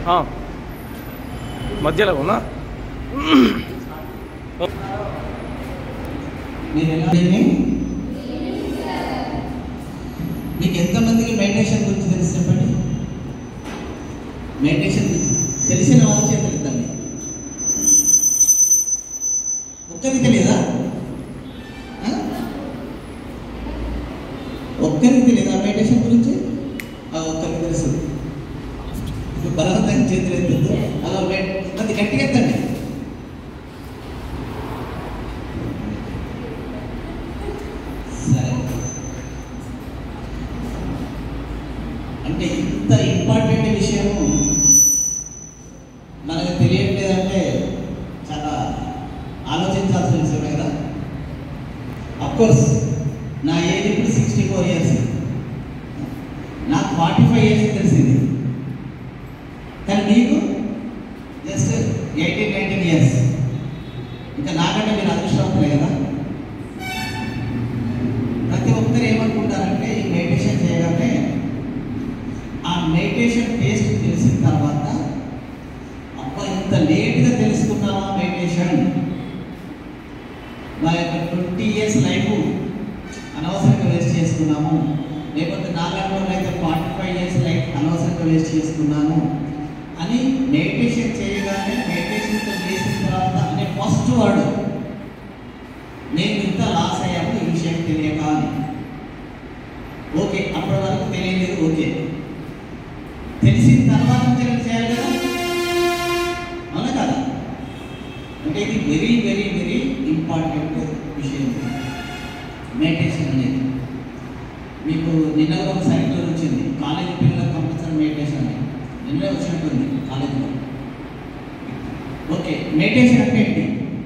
ఆ. మధ్యలో ఉన్నా మీరు ఎలా దీన్ని మీకు ఎంతమందికి మెడిటేషన్ గురించి తెలుసు చెప్పండి మెడిటేషన్ గురించి తెలిసిన వాళ్ళ చేతులు ఎత్తండి ఒక్కరికి తెలియదా ఆ? ఒక్కరికి తెలియదా మెడిటేషన్ గురించి ఆ, ఒక్కరికి తెలుసు బలవంతంగా చేతులు ఎత్తద్దు అలా మె- అది గట్టిగా ఎత్తండి సరే అంటే ఇంత ఇంపార్టెంట్ విషయము మనకు తెలియట్లేదంటే చాలా ఆలోచించాల్సిన విషయమే కదా కోర్స్ నా ఏజ్ ఇప్పుడు సిక్స్టీ ఫోర్ ఇయర్స్ నాకు ఫార్టీ ఫైవ్ ఇయర్స్ తెలిసింది కానీ మీకు జస్ట్ ఎయిటీన్ నైన్టీన్ ఇయర్స్ ఇంకా నాకంటే మీరు అదృష్టవంతులే కదా ప్రతి ఒక్కరు ఏమనుకుంటారంటే ఈ మెడిటేషన్ చేయగానే ఆ మెడిటేషన్ టేస్ట్ తెలిసిన తర్వాత అబ్బా ఇంత లేట్గా తెలుసుకున్నామా మెడిటేషన్ మా యొక్క ట్వంటీ ఇయర్స్ లైఫ్ అనవసరంగా వేస్ట్ చేసుకున్నాము లేకపోతే నాలుగు అయితే ఫార్టీ ఫైవ్ ఇయర్స్ లైఫ్ అనవసరంగా వేస్ట్ చేసుకున్నాము అని మెడిటేషన్ చేయగానే మెడిటేషన్తో చేసిన తర్వాత అనే ఫస్ట్ వర్డ్ నేను ఇంత లాస్ అయ్యాము ఈ విషయం తెలియక అని ఓకే అప్పటి వరకు తెలియలేదు ఓకే తెలిసిన తర్వాత నుంచి చేయాలి కదా అవునా కదా అంటే ఇది వెరీ వెరీ వెరీ ఇంపార్టెంట్ విషయం మెడిటేషన్ అనేది మీకు నిన్న కూడా ఒక సైట్లో వచ్చింది కాలేజీ పిల్లలకు కంపల్సరీ మెడిటేషన్ అని నిన్నే వచ్చినట్టుంది కాలేజీలో ఓకే మెడిటేషన్ అంటే ఏంటి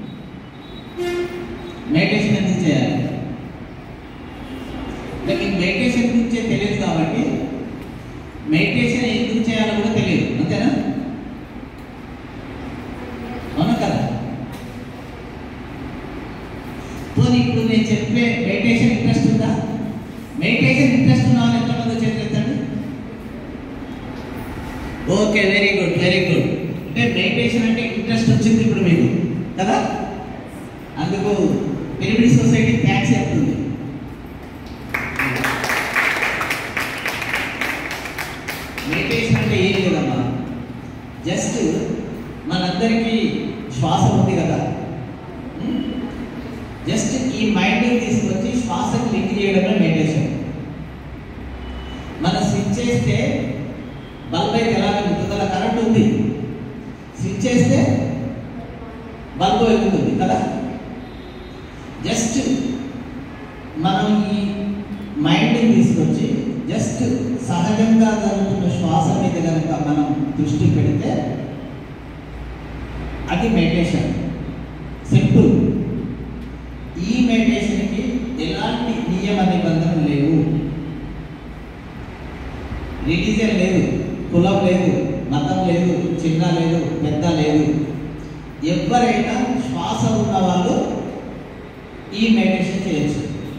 మెడిటేషన్ ఎందుకు చేయాలి అంటే మీకు మెడిటేషన్ గురించే తెలియదు కాబట్టి మెడిటేషన్ ఎందుకు చేయాలో కూడా తెలియదు అంతేనా అవునా కదా పోనీ ఇప్పుడు నేను చెప్పే మెడిటేషన్ ఇంట్రెస్ట్ ఉందా మెడిటేషన్ ఇంట్రెస్ట్ ఉన్న వాళ్ళు ఎంతమంది చేతులు ఎత్తండి okay very good very good అంటే మెడిటేషన్ అంటే ఇంట్రెస్ట్ వచ్చింది ఇప్పుడు మీకు కదా అందుకు పిరమిడ్ సొసైటీ ట్యాక్స్ చెప్తుంది మెడిటేషన్ అంటే ఏం లేదమ్మా జస్ట్ మనందరికీ శ్వాస ఉంది కదా జస్ట్ ఈ మైండ్ తీసుకొచ్చి శ్వాసకు లింక్ చేయడమే మెడిటేషన్ మనం స్విచ్ చేస్తే బల్బ్ అయితే ఎలా వెలుగుతుందో కరెంట్ ఉంది స్విచ్ చేస్తే బల్బ్ వెలుగుతుంది కదా జస్ట్ మనం ఈ మైండ్ని తీసుకొచ్చి జస్ట్ సహజంగా జరుగుతున్న శ్వాస మీద కనుక మనం దృష్టి పెడితే అది మెడిటేషన్ సింపుల్ ఈ మెడిటేషన్కి ఎలాంటి నియమ నిబంధనలు లేవు రిలీజియన్ లేదు కులం లేదు మతం లేదు చిన్న లేదు పెద్ద లేదు ఎవరైనా శ్వాస ఉన్న వాళ్ళు ఈ మెడిటేషన్ చేయొచ్చు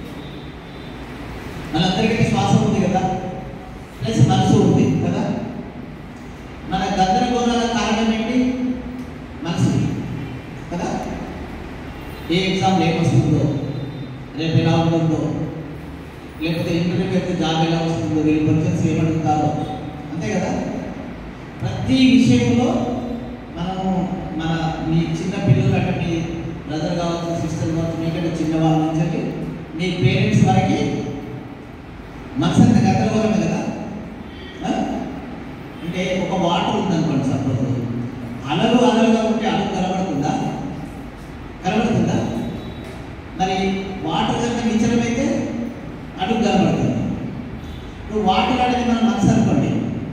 మనందరికీ శ్వాస ఉంది కదా ప్లస్ మనసు ఉంది కదా మన గందరగోళాల కారణం ఏంటి మనసు కదా ఏ ఎగ్జామ్ ఏమొస్తుందో రేపు ఎలా ఉంటుందో లేకపోతే ఇంటర్వ్యూ అయితే జాబ్ ఎలా వస్తుందో వీళ్ళు క్వశ్చన్స్ ఏమడుగుతారో అంతే కదా ప్రతి విషయంలో మనము మన మీ చిన్న పిల్లలు అంటే మీ బ్రదర్ కావచ్చు సిస్టర్ కావచ్చు మీకంటే చిన్న వాళ్ళ నుంచి మీ పేరెంట్స్ వరకు మనసంత గందరగోళమే కదా ఆ? అంటే ఒక వాటర్ ఉందనుకోండి సపోజ్ అలలు అలలుగా ఉంటే అలలు కనబడుతుందా కనబడుతుందా మరి వాటర్ కనుక నిచ్చలమైతే అడుగు కనబడుతుంది ఇప్పుడు వాటర్ అనేది మన మనసు అనుకోండి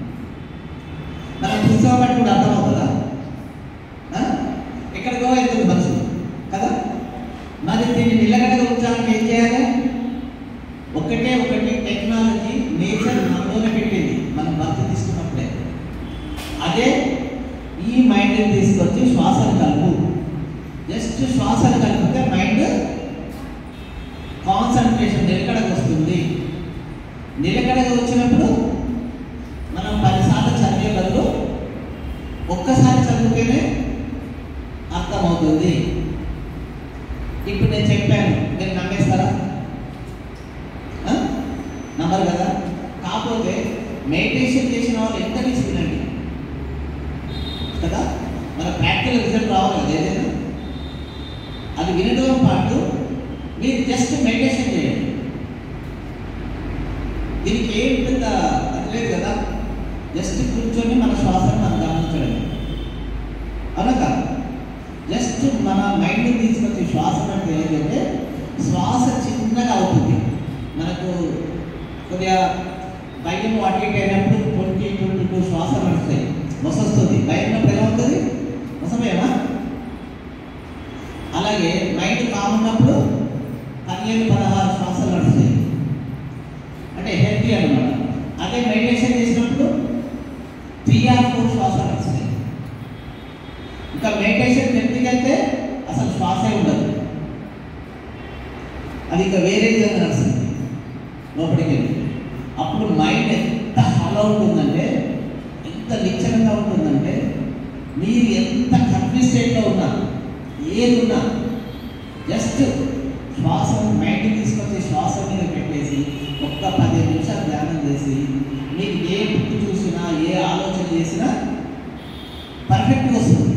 మన పుస్తకం బట్టి కూడా అర్థమవుతుందా ఆ? ఎక్కడికో వెళ్తుంది మనసు కదా మరి దీన్ని నిలకడగా ఉంచాలంటే ఏం చేయాలి ఒకటే ఒకటి టెక్నాలజీ నేచర్ మనలోనే పెట్టింది మనం బర్త్ తీసుకున్నప్పుడే అదే ఈ మైండ్ని తీసుకొచ్చి శ్వాసను కలుపు జస్ట్ శ్వాసను కలిపితే మైండ్ కాన్సన్ట్రేషన్ నిలకడకు వస్తుంది నిలకడగా వచ్చినప్పుడు మనం పదిసార్లు చదివే బదులు ఒక్కసారి చదువుతేనే అర్థమవుతుంది ఇప్పుడు నేను చెప్పాను మీరు నమ్మేస్తారా ఆ? నమ్మరు కదా కాకపోతే మెడిటేషన్ చేసిన వాళ్ళు ఎంత తీసి వినండి కదా మన ప్రాక్టికల్ రిజల్ట్ రావాలి కదా ఏదైనా అది వినడం పాటు మీరు జస్ట్ మెడిటేషన్ చేయండి దీనికి ఏం పెద్ద అది లేదు కదా జస్ట్ కూర్చొని మన శ్వాసను మనం గమనించడం అవునా కాదు జస్ట్ మన మైండ్ని తీసుకొచ్చి శ్వాస అంటే ఏంటంటే శ్వాస చిన్నగా అవుతుంది మనకు కొద్దిగా భయం అటు ఇటు అయినప్పుడు ట్వంటీ ట్వంటీ టూ శ్వాస నడుస్తాయి వస్తుంది భయం ఎలా ఉంటుంది వసమేమా అలాగే మైండ్ కామ్ ఉన్నప్పుడు పదిహేను పదహారు శ్వాసలు నడుస్తాయి అంటే హెల్తీ అనమాట అదే మెడిటేషన్ చేసినప్పుడు త్రీ ఆర్ ఫోర్ శ్వాసలు నడుస్తాయి ఇంకా మెడిటేషన్ వ్యక్తికి అసలు శ్వాసే ఉండదు అది ఇంకా వేరే విధంగా నడుస్తుంది లోపలికి వెళ్ళి అప్పుడు మైండ్ ఎంత హలో ఉంటుందంటే ఎంత నిశ్చలంగా ఉంటుందంటే మీరు ఎంత కన్ఫ్యూజ్ స్టేట్లో ఉన్నా ఏది ఉన్నా జస్ట్ శ్వాస మైండ్ తీసుకొచ్చి శ్వాస మీద పెట్టేసి ఒక్క పదిహేను నిమిషాలు ధ్యానం చేసి మీకు ఏ బుక్ చూసినా ఏ ఆలోచన చేసినా పర్ఫెక్ట్గా వస్తుంది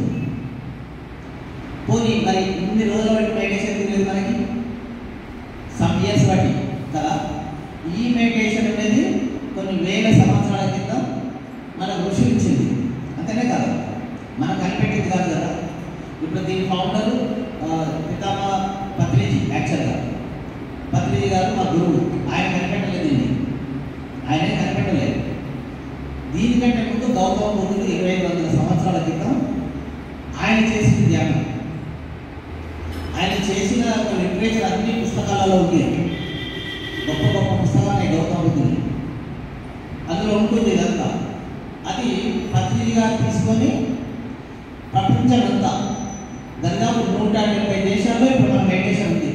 పోనీ మరి ఇన్ని రోజుల బట్టి మెడిటేషన్ తెలియదు మనకి సమ్ ఇయర్స్ బట్టి కదా ఈ మెడిటేషన్ అనేది కొన్ని వేల సంవత్సరాల కింద మన ఋషులు ఇచ్చింది అంతేనే కదా మనం కనిపెట్టింది కాదు కదా ఇప్పుడు దీని ఫౌండర్ పితామా పత్రిజీ యాక్చువల్గా పత్రిజీ గారు మా గురువు ఆయన కనిపెట్టలేదు దీన్ని ఆయనే కనిపెట్టలేదు దీనికంటే ముందు గౌతమ బుద్ధుడు ఇరవై ఐదు వందల సంవత్సరాల క్రితం ఆయన చేసింది ధ్యానం ఆయన చేసిన లిటరేచర్ అన్ని పుస్తకాలలో ఉంది గొప్ప గొప్ప పుస్తకాలే గౌతమ బుద్ధుడు అందులో ఉంటుంది ఇదంతా అది పత్రిజీ గారు తీసుకొని ప్రపంచమంతా దాదాపు నూట డెబ్బై దేశాల్లో ఇప్పుడు మన మెడిటేషన్ ఉంది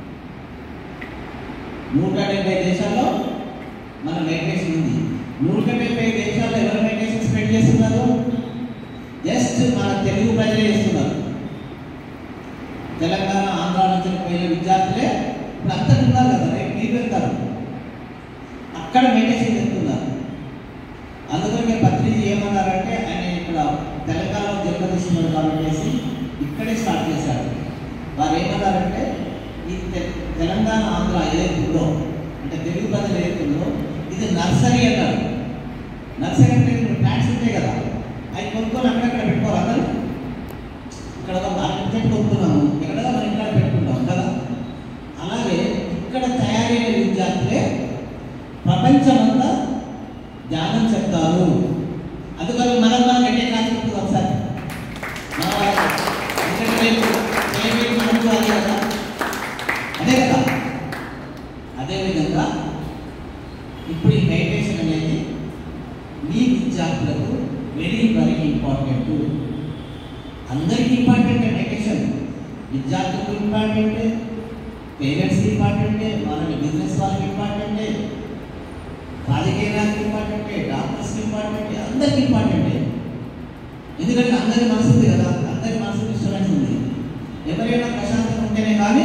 నూట డెబ్బై దేశాల్లో మన మెడిటేషన్ ఉంది నూట డెబ్బై దేశాల్లో ఎవరు మెడిటేషన్ స్ప్రెడ్ చేస్తున్నారు జస్ట్ మన తెలుగు ప్రజలే చేస్తున్నారు తెలంగాణ ఆంధ్ర నుంచి పోయిన విద్యార్థులే ఇప్పుడు అంతా ఉన్నారు కదా రేపు మీరు వెళ్తారు అక్కడ మెడిటేషన్ చేస్తున్నారు అందుకని పత్రిజీ ఏమన్నారంటే ఆయన ఇక్కడ తెలంగాణలో జన్మదిస్తున్నాడు కాబట్టి ఇక్కడే స్టార్ట్ చేశాడు వారు ఏమన్నారంటే ఈ తె- తెలంగాణ ఆంధ్ర ఏదైతే ఉందో అంటే తెలుగు ప్రజలు ఏదైతే ఉందో ఇది నర్సరీ అన్నారు నర్సరీ అంటే ఇప్పుడు ప్లాంట్స్ ఉంటాయి కదా అవి కొనుక్కొని అక్కడక్కడ పెట్టుకోవాలి అందరూ ఇక్కడ ఒక మార్కెట్ చెట్టు కొనుక్కున్నాము ఇక్కడ మన ఇంట్లో పెట్టుకుంటాం కదా అలాగే ఇక్కడ తయారైన విద్యార్థులే ప్రపంచమంతా ధ్యానం చెప్తారు అందుకని మనం మనం గట్టే క్లాస్ చెప్తుంది ఒకసారి మన వాళ్ళకి. ఎందుకంటే రేపు చేయబోయేది మనకు అదే కదా అదే కదా అదేవిధంగా ఇప్పుడు ఈ మెడిటేషన్ అనేది మీ విద్యార్థులకు వెరీ వెరీ ఇంపార్టెంట్ అందరికీ ఇంపార్టెంట్ మెడిటేషన్ విద్యార్థులకు ఇంపార్టెంటే పేరెంట్స్కి ఇంపార్టెంటే వాళ్ళకి బిజినెస్ వాళ్ళకి ఇంపార్టెంటే రాజకీయ నాయకులకు ఇంపార్టెంటే డాక్టర్స్కి ఇంపార్టెంటే అందరికి ఇంపార్టెంటే ఎందుకంటే అందరి మనసు ఉంది కదా అందరి మనసు డిస్టర్బెన్స్ ఉంది ఎవరైనా ప్రశాంతంగా ఉంటేనే కానీ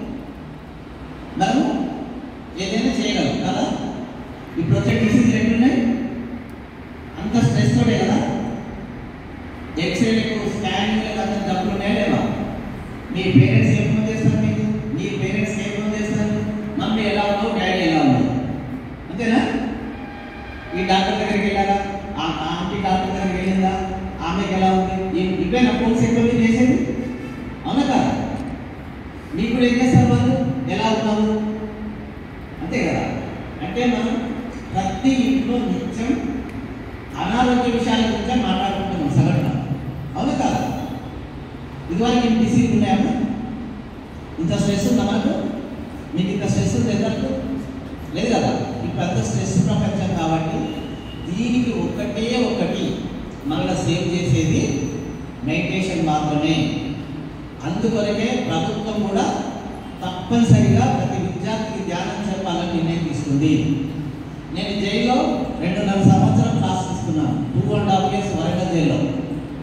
మనము ఏదైనా చేయగలం కదా ఇప్పుడు వచ్చే డిసీజ్ ఎట్లున్నాయి అంత స్ట్రెస్ తోడే కదా ఎక్స్రేలకు స్కానింగ్ అంత డబ్బులు ఉన్నాయా లేవా మీ పేరెంట్స్ ఏ ఫోన్ చేస్తారు మీకు మీ పేరెంట్స్ ఏ ఫోన్ చేస్తారు మమ్మీ ఎలా ఉన్నావు డాడీ ఎలా ఉన్నావు అంతేనా ఈ డాక్టర్ దగ్గరికి వెళ్ళారా ఆ ఆ ఆంటీ డాక్టర్ దగ్గరికి వెళ్ళిందా ఆమెకి ఎలా ఉంది ఈ- ఇవే నా ఫోన్స్ ఎక్కువ మీరు చేసేది అవునా కదా మీకు కూడా ఏం చేస్తారు వాళ్ళు ఎలా ఉన్నావు అంతే కదా అంటే మనం ప్రతి ఇంట్లో నిత్యం అనారోగ్య విషయాల గురించి మాట్లాడుకుంటున్నాం సగటున అవునా కాదా ఇదివరకు ఇంత డిసీజ్ ఉన్నాయమ్మా ఇంత స్ట్రెస్ ఉందా మనకు మీకు ఇంత స్ట్రెస్ ఉంది ఎన్నట్టు లేదు కదా ఇప్పుడు అంత స్ట్రెస్ ప్రపంచం కాబట్టి దీనికి ఒక్కటే ఒకటి మనల్ని సేవ్ చేసేది మెడిటేషన్ మాత్రమే అందుకొరకే ప్రభుత్వం కూడా తప్పనిసరిగా ప్రతి విద్యార్థికి ధ్యానం చెప్పాలని నిర్ణయం తీసుకుంది నేను జైల్లో రెండున్నర సంవత్సరం క్లాస్ తీసుకున్నాను two and half years Warangal జైల్లో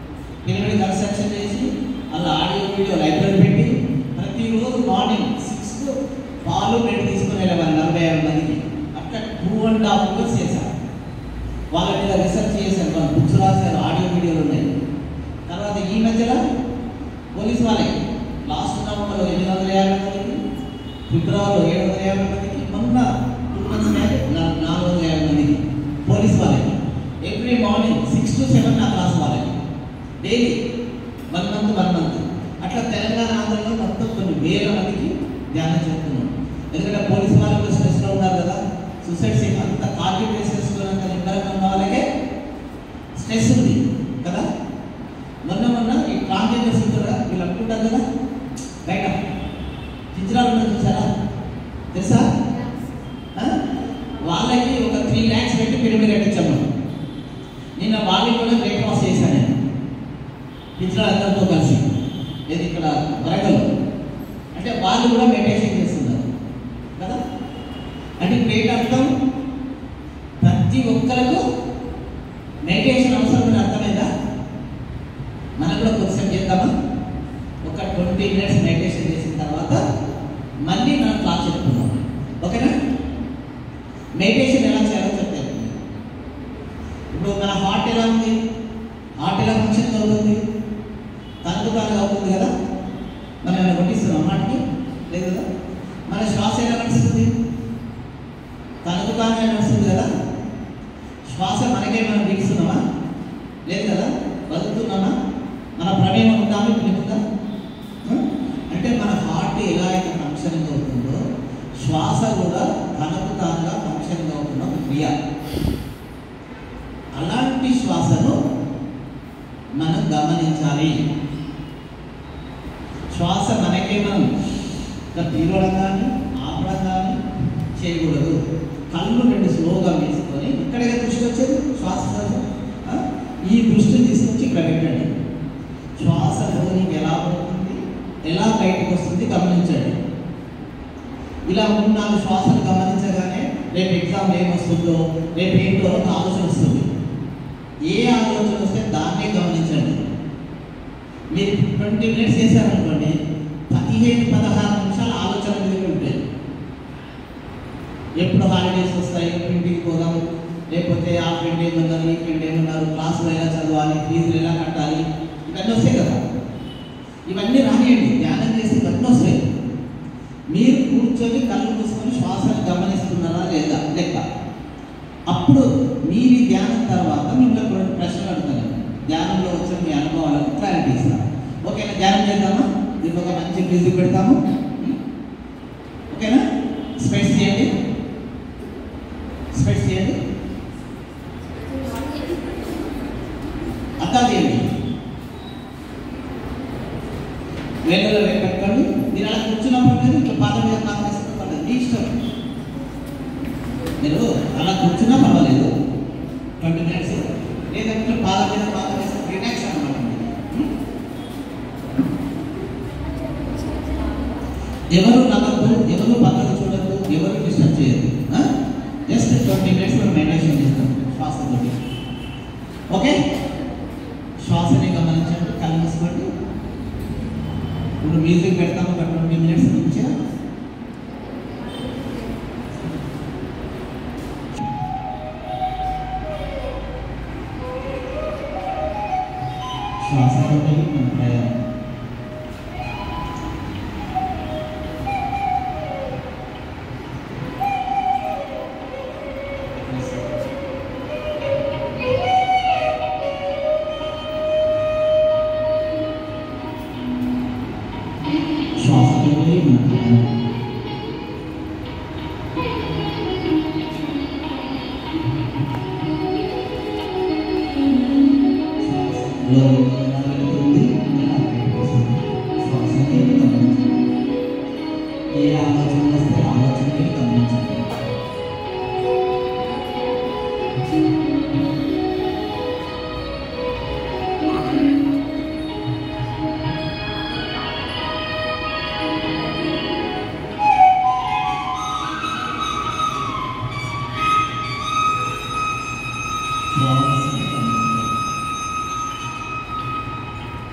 లైబ్రరీ కన్స్ట్రక్షన్ చేసి అలా ఆడియో వీడియో లైబ్రరీ పెట్టి ప్రతిరోజు మార్నింగ్ సిక్స్ పాలు బ్రెడ్ తీసుకుని వెళ్ళేవారు నలభై ఐదు మందికి అట్లా టూ అండ్ హాఫ్ ఇయర్స్ చేశారు వాళ్ళ మీద రీసెర్చ్ చేశారు వాళ్ళు బుక్స్ రాశారు ఆడియో వీడియోలు ఉన్నాయి తర్వాత ఈ మధ్యలో పోలీస్ వాళ్ళే లాస్ట్ నవంబర్లో ఎనిమిది వందల యాభై మందికి ఫిబ్రవరిలో ఏడు వందల యాభై మందికి మొన్న టూ మంత్స్ బ్యాక్ నా- నాలుగు వందల యాభై మందికి పోలీస్ వాళ్ళకి every morning six to seven నా క్లాస్ వాళ్ళకి daily one month one month అట్లా తెలంగాణ ఆంధ్రలో మొత్తం కొన్ని వేల మందికి ధ్యానం చేస్తున్నాం ఎందుకంటే పోలీస్ వాళ్ళు కూడా స్ట్రెస్లో ఉన్నారు కదా సూసైడ్ సేఫ్ అంత టార్గెట్ వేసేసుకున్నంత నిబ్బరంగా ఉన్న వాళ్ళకే స్ట్రెస్ ఉంది కదా మొన్న మొన్న ఈ ట్రాన్స్జెండర్స్ ఉంటారా వీళ్ళు అనుకుంటారు కదా బయట హిజ్రాలు ఉన్నారు చూసారా తెలుసా ఆ? వాళ్ళకి ఒక త్రీ ల్యాక్స్ పెట్టి పిరమిడ్ కట్టించాము నిన్న వాళ్ళకి కూడా బ్రేక్ఫాస్ట్ చేశాను నేను హిజ్రా అందరితో కలిసి ఇది ఇక్కడ వరంగల్ అంటే వాళ్ళు కూడా మెడిటేషన్ చేస్తున్నారు కదా అంటే ఇప్పుడు ఏంటి అర్థం ప్రతి ఒక్కరికి మెడిటేషన్ అవసరం అని అర్థమైందా మనం కూడా కొద్దిసేపు చేద్దామా ఒక ట్వంటీ మినిట్స్ మెడిటేషన్ చేసిన తర్వాత మళ్ళీ మనం క్లాస్ చెప్పుకుందాం ఓకేనా మెడిటేషన్ ఎలా చేయాలో చెప్తాను ఇప్పుడు మన హార్ట్ ఎలా ఉంది హార్ట్ ఎలా ఫంక్షన్ అవుతుంది తనకు తాను అవుతుంది కదా మనం ఏమైనా కొట్టిస్తున్నాం హార్ట్కి లేదు కదా మన శ్వాస ఎలా నడుస్తుంది తనకు తానే నడుస్తుంది కదా శ్వాస మనకే మనం బిగుస్తున్నామా లేదు కదా బతుకుతున్నామా మన ప్రమేయం ఉందా మీకు ఉందా ఆ? అంటే మన హార్ట్ ఎలా అయితే ఫంక్షనింగ్ అవుతుందో శ్వాస కూడా తనకు తానుగా ఫంక్షనింగ్ అవుతున్న ఒక క్రియ అలాంటి శ్వాసను మనం గమనించాలి శ్వాస మనకే మనం ఇట్లా తీరడం కానీ ఆపడం కానీ చేయకూడదు కళ్ళు రెండు స్లోగా వేసుకొని ఇక్కడే దృష్టి వచ్చేది శ్వాస మీద. ఆ? ఈ దృష్టిని తీసుకొచ్చి ఇక్కడ పెట్టండి శ్వాస లోనికి ఎలా పోతుంది ఎలా బయటకు వస్తుంది గమనించండి ఇలా మూడు నాలుగు శ్వాసలు గమనించగానే రేపు ఎగ్జామ్ ఏమొస్తుందో రేపు ఏంటో ఒక ఆలోచన వస్తుంది ఏ ఆలోచన వస్తే దాన్నే గమనించండి మీరు ట్వంటీ మినిట్స్ చేశారనుకోండి పదిహేను పదహారు నిమిషాలు ఆలోచన మీద ఉంటాయి ఎప్పుడు హాలిడేస్ వస్తాయి ఎప్పుడు ఇంటికి పోదాం లేకపోతే ఆ ఫ్రెండ్ ఏమన్నారు ఈ ఫ్రెండ్ ఏమన్నారు క్లాసులు ఎలా చదవాలి ఫీజులు ఎలా కట్టాలి ఇవన్నీ వస్తాయి కదా ఇవన్నీ రానియండి ధ్యానం చేసి ఇవన్నీ వస్తాయి మీరు కూర్చొని కళ్ళు మూసుకొని శ్వాసను గమనిస్తున్నారా లేదా లెక్క అప్పుడు మీరు ఈ ధ్యానం తర్వాత మిమ్మల్ని కొన్ని ప్రశ్నలు అడుగుతాను ధ్యానంలో వచ్చిన మీ అనుభవాలకు క్లారిటీ ఇస్తాను ఓకేనా ధ్యానం చేద్దామా దీనికి ఒక మంచి మ్యూజిక్ పెడతాము ఓకేనా స్పెట్స్ చేయండి స్పెట్స్ చేయండి అర్థం చేయండి వేళ్ళలో వేలు పెట్టుకోండి మీరు అలా కూర్చున్నప్పుడు మీరు ఇట్లా పాదం మీద పాదం వేసుకోండి మీ ఇష్టం మీరు అలా కూర్చున్నా పర్వాలేదు ట్వంటీ మినిట్స్ లేదంటే పాదం మీద పాదం వేసి రిలాక్స్ అనమాట ఎవరు నవ్వద్దు ఎవరు పక్కన చూడద్దు ఎవరు డిస్టర్బ్ చేయదు జస్ట్ ట్వంటీ మినిట్స్ మనం మెడిటేషన్ చేస్తాం శ్వాసతోటి ఓకే శ్వాసని గమనించండి కళ్ళు మూసుకోండి ఇప్పుడు మ్యూజిక్ పెడతాము ఒక ట్వంటీ మినిట్స్ నుంచి శ్వాసతోటి మన ప్రయాణం శ్వాసతోటి మన ప్రయాణం శ్వాసలో ఎలా వెళుతుంది ఎలా బయటకు వస్తుంది శ్వాసని గమనించండి ఏ ఆలోచన వస్తే ఆలోచనని గమనించండి శ్వాసని గమనించండి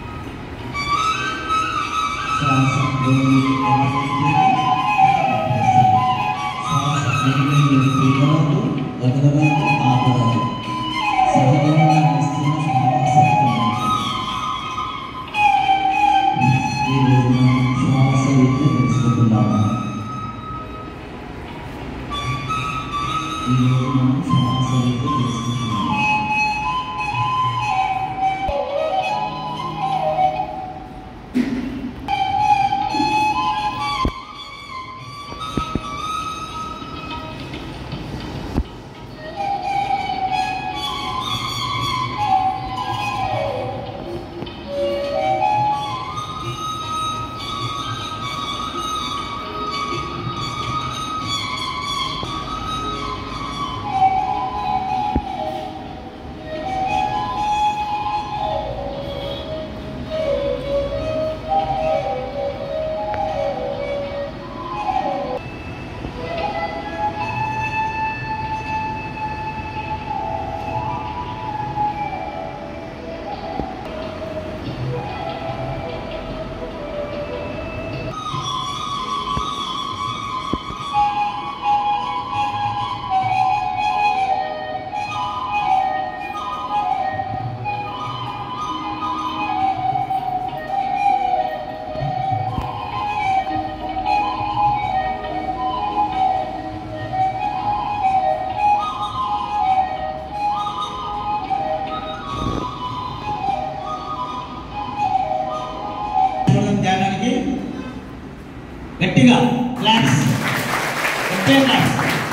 ధ్యానానికి గట్టిగా క్లాప్స్ గట్టిగా క్లాప్స్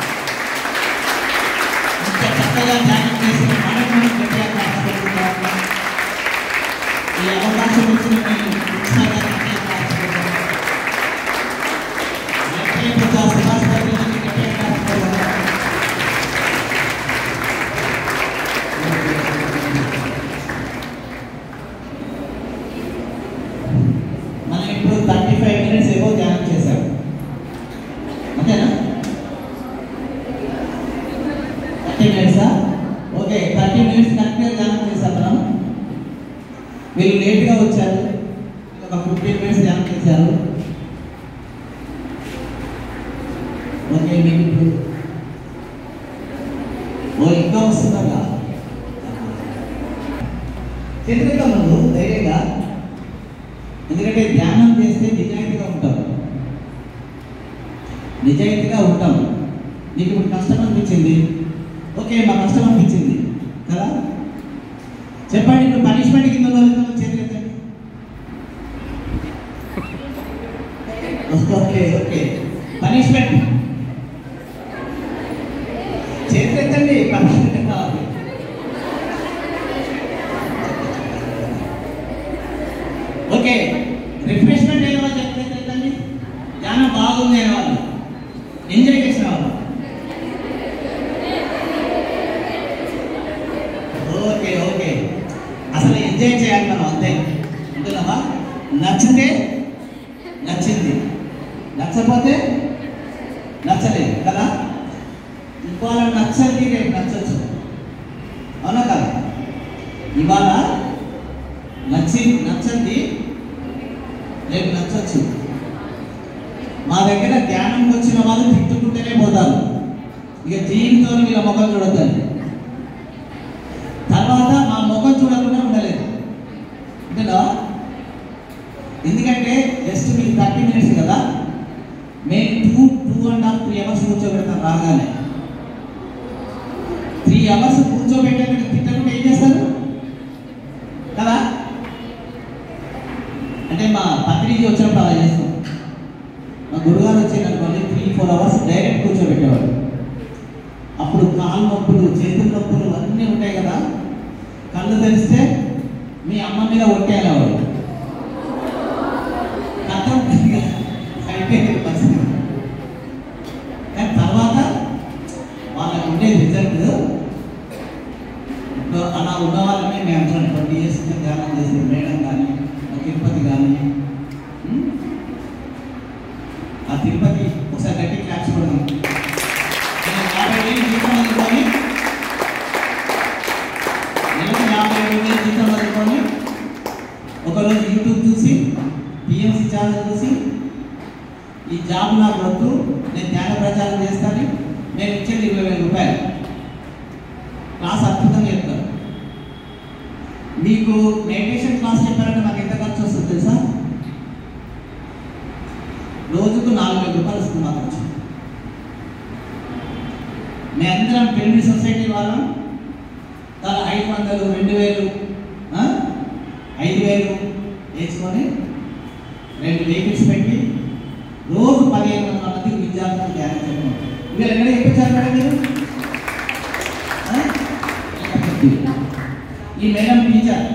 ఇంత చక్కగా ధ్యానం చేసిన మనకు మనం గట్టిగా క్లాప్స్ పెట్టుకుంటాం ఈ అవకాశం ఇచ్చిన మీ ఉత్సాహాన్ని గట్టిగా క్లాప్స్ పెట్టుకుంటాం లక్ష్మీపూజ సుభాష్ గారికి గట్టిగా క్లాప్స్ పెట్టుకుంటాం మనం ఇప్పుడు థర్టీ ఫైవ్ మినిట్స్ ఏవో ధ్యానం చేశాం అంతేనా థర్టీ మినిట్సా ఓకే థర్టీ మినిట్స్ కరెక్ట్గా ధ్యానం చేశాం మనం వీళ్ళు లేట్గా వచ్చారు ఒక ఫిఫ్టీన్ మినిట్స్ ధ్యానం చేశారు ఓకే మీకు ఇప్పుడు ఓ ఇంకా వస్తుందా చేతులతో ముందు ధైర్యంగా ఎందుకంటే ధ్యానం చేస్తే నిజాయితీగా ఉంటాం నిజాయితీగా ఉంటాం నీకు ఇప్పుడు కష్టం అనిపించింది ఓకే మా కష్టం అనిపించింది కదా చెప్పండి ఇప్పుడు పనిష్మెంట్ కింద వాళ్ళు చేతులు ఎత్తండి ఓకే ఓకే పనిష్మెంట్ చేతులు ఎత్తండి పనిష్మెంట్ కావాలి ఓకే రిఫ్రెష్మెంట్ అయిన వాళ్ళు ఎప్పుడైతే వెళ్తండి ధ్యానం బాగుంది అయిన వాళ్ళు ఎంజాయ్ చేసిన వాళ్ళు ఓకే ఓకే అసలు ఎంజాయ్ చేయాలి మనం అంతే అంటున్నావా నచ్చితే నచ్చింది నచ్చకపోతే నచ్చలేదు కదా ఇవాళ నచ్చంది రేపు నచ్చచ్చు అవునా కదా ఇవాళ నచ్చి నచ్చంది రేపు నచ్చచ్చు మా దగ్గర ధ్యానంకి వచ్చిన వాళ్ళు తిట్టుకుంటూనే పోతారు ఇక జీవితంతో వీళ్ళ ముఖం చూడొద్దండి తర్వాత మా ముఖం చూడకుండా ఉండలేదు అంతేనా ఎందుకంటే జస్ట్ మీకు థర్టీ మినిట్స్ కదా మేము two two and half three hours కూర్చోబెడతాం రాగానే త్రీ అవర్స్ కూర్చోబెట్టాక తిట్టకుండా ఏం చేస్తారు కదా అంటే మా పత్రిక వచ్చినప్పుడు అలా చేస్తాం మా గురుగారు వచ్చేటనుకోండి త్రీ ఫోర్ అవర్స్ డైరెక్ట్ కూర్చోబెట్టేవాడు అప్పుడు కాలు నొప్పులు చేతుల నొప్పులు అన్నీ ఉంటాయి కదా కళ్ళు తెరిస్తే మీ అమ్మ మీద ఒట్టేయాలవాడు కథం అయిపోయింది పరిస్థితి కానీ తర్వాత వాళ్ళకి ఉండే రిజల్ట్ ఇప్పుడు అలా ఉన్న వాళ్ళని మేము అంటున్నాం ట్వంటీ ఇయర్స్ ధ్యానం చేసి మేడం కానీ మా తిరుపతి కానీ ఉమ్, ఆ తిరుపతి ఒకసారి గట్టి క్లాప్స్ కొడదాం నేను యాభై వేలు జీతం అందుకొని నెలకు యాభై ఐదు వేలు జీతం అందుకొని ఒకరోజు యూట్యూబ్ చూసి పిఎంసి ఛానల్ చూసి ఈ జాబ్ నాకు వద్దు నేను ధ్యాన ప్రచారం చేస్తాను నేను ఇచ్చేది ఇరవై వేల రూపాయలు క్లాస్ అద్భుతంగా చెప్తాను మీకు మెడిటేషన్ క్లాస్ చెప్పారంటే నాకు ఎంత ఖర్చు వస్తుంది తెలుసా రోజుకు నాలుగు వేల రూపాయలు వస్తుంది మా ఖర్చు మేమందరం పెళ్లి సొసైటీ వాళ్ళం తల ఐదు వందలు రెండు వేలు ఆ? ఐదు వేలు వేసుకొని రెండు వెహికల్స్ పెట్టి రోజు పదిహేను వందల మందికి విద్యార్థులు ధ్యానం చెప్పడం వీళ్ళు ఎక్కడ చెప్పించారు మేడం మీరు ఆ? ఈ మేడం టీచర్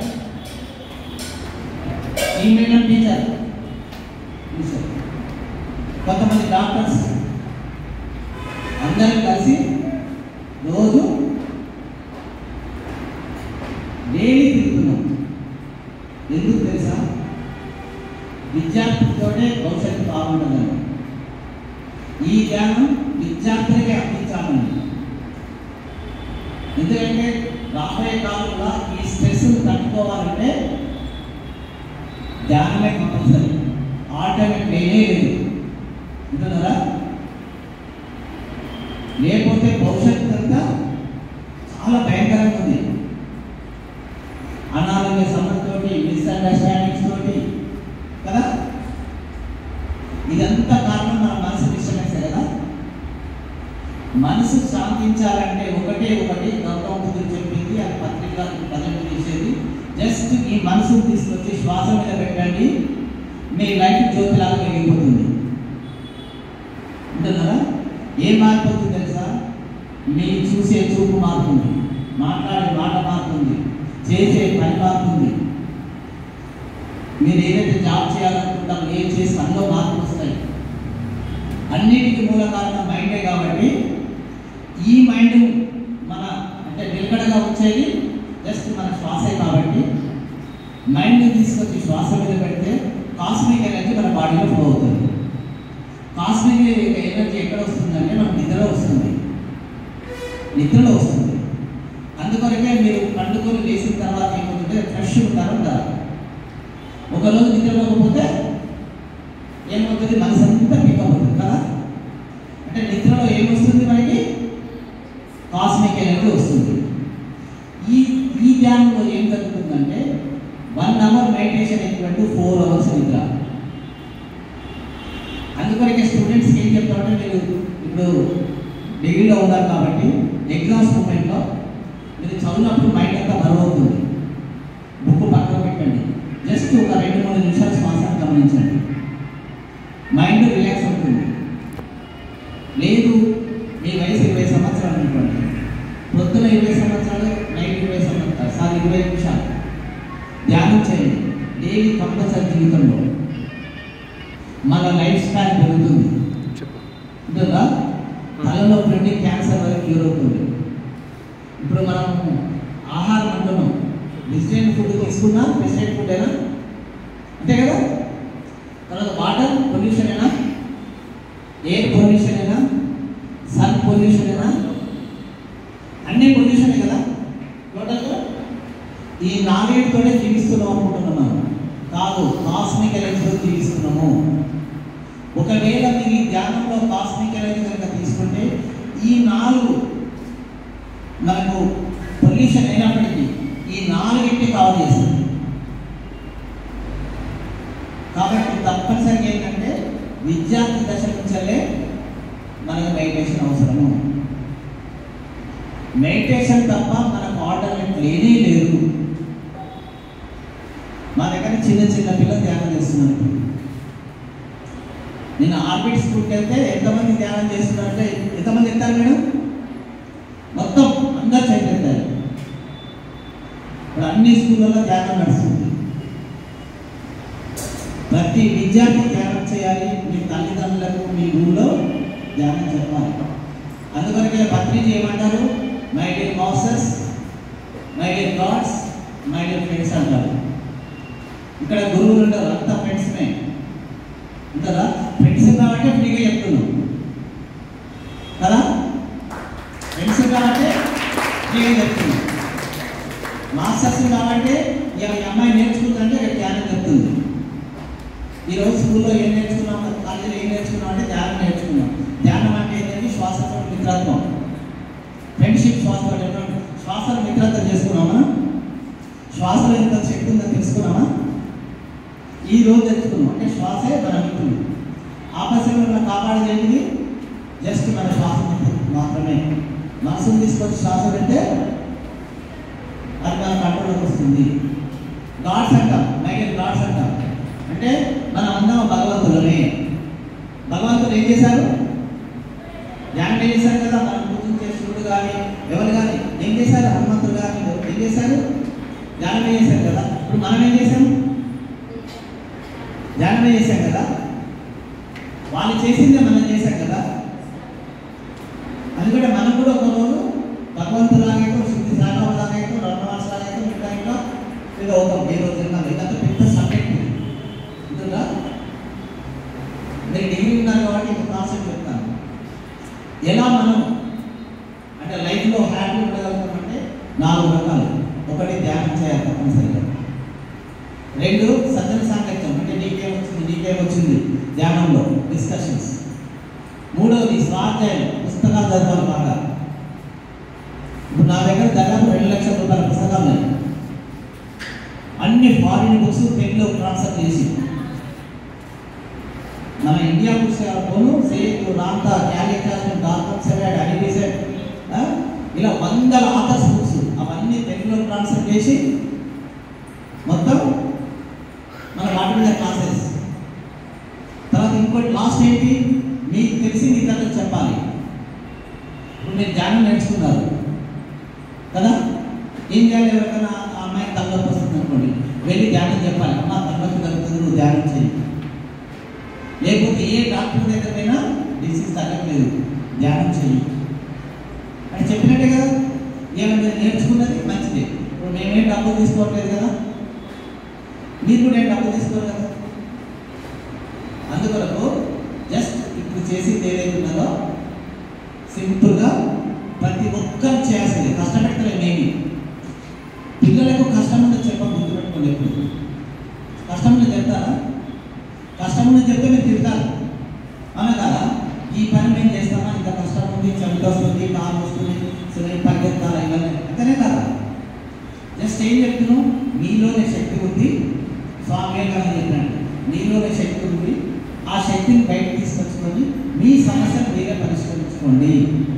ఈ మేడం టీచర్ టీచర్. కొంతమంది డాక్టర్స్ అందరం కలిసి రోజు డైలీ తిరుగుతున్నాం ఎందుకు తెలుసా విద్యార్థులతోనే భవిష్యత్తు బాగుంటుందని ఈ జ్ఞానం విద్యార్థులకే అందించాలని ఎందుకంటే రాబోయే కాలంలో ఈ స్ట్రెస్ తట్టుకోవాలంటే ధ్యానమే కంపల్సరీ ఆల్టర్నేట్ వేయనే లేదు వింటున్నారా లేకపోతే భవిష్యత్తు అంతా చాలా భయంకరంగా ఉంది అనారోగ్య సమస్యతోటి మిస్అండర్స్టాండింగ్స్ తోటి కదా ఇదంతా కారణం మన మనసు డిస్టర్బెన్స్ కదా మనసు శాంతించాలంటే ఒకటే ఒకటి గౌతమ బుద్ధుడు చెప్పింది అది పత్రిక ప్రజెంట్ చేసేది జస్ట్ ఈ మనసును తీసుకొచ్చి శ్వాస మీద పెట్టండి మీ లైఫ్ జ్యోతిలాగా వెలిగిపోతుంది ఉంటున్నారా ఏం మారిపోతుంది తెలుసా మీ చూసే చూపు మారుతుంది మాట్లాడే మాట మారుతుంది చేసే పని మారుతుంది మీరు ఏదైతే జాబ్ చేయాలనుకుంటారో ఏం చేసి అందులో మార్పులు వస్తాయి అన్నిటికీ మూల కారణం మైండే కాబట్టి ఈ మైండ్ మన అంటే నిలకడగా వచ్చేది జస్ట్ మన శ్వాసే కాబట్టి మైండ్ తీసుకొచ్చి శ్వాస మీద పెడితే కాస్మిక్ ఎనర్జీ మన బాడీలో ఫ్లో అవుతుంది కాస్మిక్ ఎనర్జీ ఎక్కడ వస్తుందంటే మనకు నిద్రలో వస్తుంది నిద్రలో వస్తుంది అందుకొరకే మీరు పండుకొని లేచిన తర్వాత ఏమవుతుంటే ఫ్రెష్ ఉంటారు ఉంటారు ఒకరోజు నిద్రలోకపోతే ఏమవుతుంది మనసు అంతా పికప్ అవుతుంది కదా అంటే నిద్రలో ఏమొస్తుంది మనకి కాస్మిక్ ఎనర్జీ వస్తుంది ఈ ఈ ధ్యానంలో ఏం జరుగుతుందంటే one hour meditation equal to four hours నిద్ర అందుకొరకే స్టూడెంట్స్కి ఏం చెప్తామంటే మీరు ఇప్పుడు డిగ్రీలో ఉన్నారు కాబట్టి ఎగ్జామ్స్ మూమెంట్లో మీరు చదివినప్పుడు మైండ్ అంతా బరువు అవుతుంది బుక్ పక్కన పెట్టండి జస్ట్ ఒక రెండు మూడు నిమిషాలు శ్వాసాన్ని గమనించండి మైండ్ రిలాక్స్ అవుతుంది లేదు మీ వయసు ఇరవై సంవత్సరాలు అనుకోండి పొద్దున ఇరవై సంవత్సరాలు నైట్ ఇరవై సంవత్సరాలు సార్ ఇరవై నిమిషాలు ధ్యానం చేయండి డైలీ కంపల్సరీ జీవితంలో మన లైఫ్ స్పాన్ పెరుగుతుంది చెప్పు ఉంటుందా తలలో నుండి క్యాన్సర్ వరకు క్యూర్ అవుతుంది ఇప్పుడు మనం ఆహారం అంటున్నాం వెజిటేరియన్ ఫుడ్ తీసుకున్నా వెజిటేరియన్ ఫుడ్ అయినా అంతే కదా తర్వాత వాటర్ పొల్యూషన్ అయినా ఎయిర్ పొల్యూషన్ అయినా సన్ పొల్యూషన్ అయినా అన్ని పొల్యూషనే కదా టోటల్గా ఈ నాలుగిటితోనే జీవిస్తున్నాం అనుకుంటున్నాం మనం కాదు కాస్మిక్ ఎనర్జీతో జీవిస్తున్నాము ఒకవేళ మీరు ఈ ధ్యానంలో కాస్మిక్ ఎనర్జీ కనుక తీసుకుంటే ఈ నాలుగు మనకు పొల్యూషన్ అయినప్పటికీ ఈ నాలుగింటి కవర్ చేస్తుంది కాబట్టి తప్పనిసరిగా ఏంటంటే విద్యార్థి దశ నుంచే మనకు మెడిటేషన్ అవసరము మెడిటేషన్ తప్ప మనకు ఆల్టర్నేట్ లేనే లేదు మా దగ్గర చిన్న చిన్న పిల్లలు ధ్యానం చేస్తున్నారు ఇప్పుడు. నేను ఆర్బిట్ స్కూల్కి వెళ్తే ఎంతమంది ధ్యానం చేస్తున్నారంటే ఎంతమంది ఎత్తారు మేడం మొత్తం అందరు చేతులు ఇప్పుడు అన్ని స్కూళ్ళలో ధ్యానం నడుస్తుంది ప్రతి విద్యార్థి ధ్యానం చేయాలి మీ తల్లిదండ్రులకు మీ ఊళ్ళో ధ్యానం చెప్పాలి అందుకొరకే పత్రిజీ ఏమంటారు my dear masters my dear gods my dear friends అంటారు ఇక్కడ గురువులు ఉండరు అంతా ఫ్రెండ్స్మే ఉంటుందా ఫ్రెండ్స్ కాబట్టి ఫ్రీగా చెప్తున్నాం కదా ఫ్రెండ్స్ కాబట్టి ఫ్రీగా చెప్తున్నాం మాస్టర్స్ కాబట్టి ఇక ఈ అమ్మాయి నేర్చుకుందంటే ఇక్కడ ధ్యానం చెప్తుంది ఈరోజు స్కూల్లో ఏం నేర్చుకున్నాం మధ్యలో ఏం నేర్చుకున్నాం అంటే ధ్యానం నేర్చుకున్నాం ధ్యానం అంటే ఏంటంటే శ్వాసతో మిత్రత్వం ఫ్రెండ్షిప్ శ్వాసతో ఎటువంటి శ్వాసను మిత్రత్వం చేసుకున్నామా శ్వాసలో ఎంత శక్తి ఉందో తెలుసుకున్నామా ఈ రోజు తెలుసుకున్నాం అంటే శ్వాసే మన మిత్రుడు ఆపసంలో మనం కాపాడేది ఏంటిది జస్ట్ మన శ్వాస మాత్రమే మనసును తీసుకొచ్చి శ్వాస పెడితే అది మన కంట్రోల్లోకి వస్తుంది గాడ్స్ అంటాం మైగల్ గాడ్స్ అంటాం అంటే మనం అందరం భగవంతులమే భగవంతుడు ఏం చేశారు ధ్యానం ఏం చేశారు కదా మనం పూజించే శివుడు కానీ ఎవరు కానీ ఏం చేశారు హనుమంతుడు కానీ ఏం చేశారు ధ్యానం ఏం చేశారు కదా ఇప్పుడు మనం ఏం చేశాం ధ్యానమే చేశాం కదా వాళ్ళు చేసిందే మనం చేశాం కదా అందుకంటే మనం కూడా ఒక రోజు భగవంతులాగైతే శుద్ధి సాగవలాగైతే రణవాసాలైతే ఇంకా ఇంకా ఇది అవుతాం ఏ రోజు తిన్నాం ఇదంతా పెద్ద సబ్జెక్ట్ ఉంటుందా మీరు డిగ్రీ ఉన్నారు కాబట్టి ఇంకో కాన్సెప్ట్ చెప్తాను ఎలా మనం అంటే లైఫ్లో హ్యాపీ ఉండగలుగుతామంటే నాలుగు రకాలు ఒకటి ధ్యానం చేయాలి తప్పనిసరిగా రెండు సజ్జన సాంగత్యం అంటే నీకేం వచ్చింది నీకేం వచ్చింది ధ్యానంలో డిస్కషన్స్ మూడవది స్వాధ్యాయం పుస్తకాలు చదవాలి బాగా ఇప్పుడు నా దగ్గర దాదాపు రెండు లక్షల రూపాయల పుస్తకాలు ఉన్నాయి అన్ని ఫారిన్ బుక్స్ తెలుగులో ట్రాన్స్ఫర్ చేసి మన ఇండియా పుస్తకాల పోను సేతు రాంత క్యాలికాషన్ డార్కన్ సెవెడ్ అనిబిసెట్ ఇలా వందల ఆథర్స్ బుక్స్ అవన్నీ తెలుగులో ట్రాన్స్ఫర్ చేసి మొత్తం మన వాటి మీద క్లాసెస్ తర్వాత ఇంకోటి లాస్ట్ ఏంటి మీకు తెలిసింది ఇతరులకు చెప్పాలి ఇప్పుడు మీరు ధ్యానం నేర్చుకున్నారు కదా ఏం చేయాలి ఎవరికైనా ఆ అమ్మాయి తలనొప్పి వస్తుంది అనుకోండి వెళ్ళి ధ్యానం చెప్పాలి అమ్మ తలనొప్పి తగ్గుతుంది నువ్వు ధ్యానం చేయి లేకపోతే ఏ డాక్టర్ దగ్గరైనా డిసీజ్ తగ్గట్లేదు ధ్యానం చేయి అని చెప్పినట్టే కదా ఏమైనా నేర్చుకున్నది మంచిదే ఇప్పుడు మేమేం డబ్బులు తీసుకోవట్లేదు కదా మీరు కూడా ఏం డబ్బులు తీసుకోరు కదా అందుకొరకు జస్ట్ ఇప్పుడు చేసింది ఏదైతే ఉన్నదో సింపుల్గా ప్రతి ఒక్కరు చేయాల్సింది కష్టపెట్టలేదు ఏమి పిల్లలకు కష్టం ఉందని చెప్ప గుర్తుపెట్టుకోండి ఎప్పుడు కష్టం ఉందని చెప్తారా కష్టం ఉందని చెప్తే మీరు తిడతారు అవునా కదా ఈ పని మేము చేస్తామా ఇంత కష్టం ఉంది చెమట వస్తుంది కాలు వస్తుంది సో నేను పరిగెత్తాలా ఇవన్నీ అంతనే కదా జస్ట్ ఏం చెప్తున్నావు మీలోనే శక్తి ఉంది స్వామి గారు చెప్పినట్టు మీలోనే శక్తి ఉంది ఆ శక్తిని బయటకు తీసుకొచ్చుకొని మీ సమస్యను మీరే పరిష్కరించుకోండి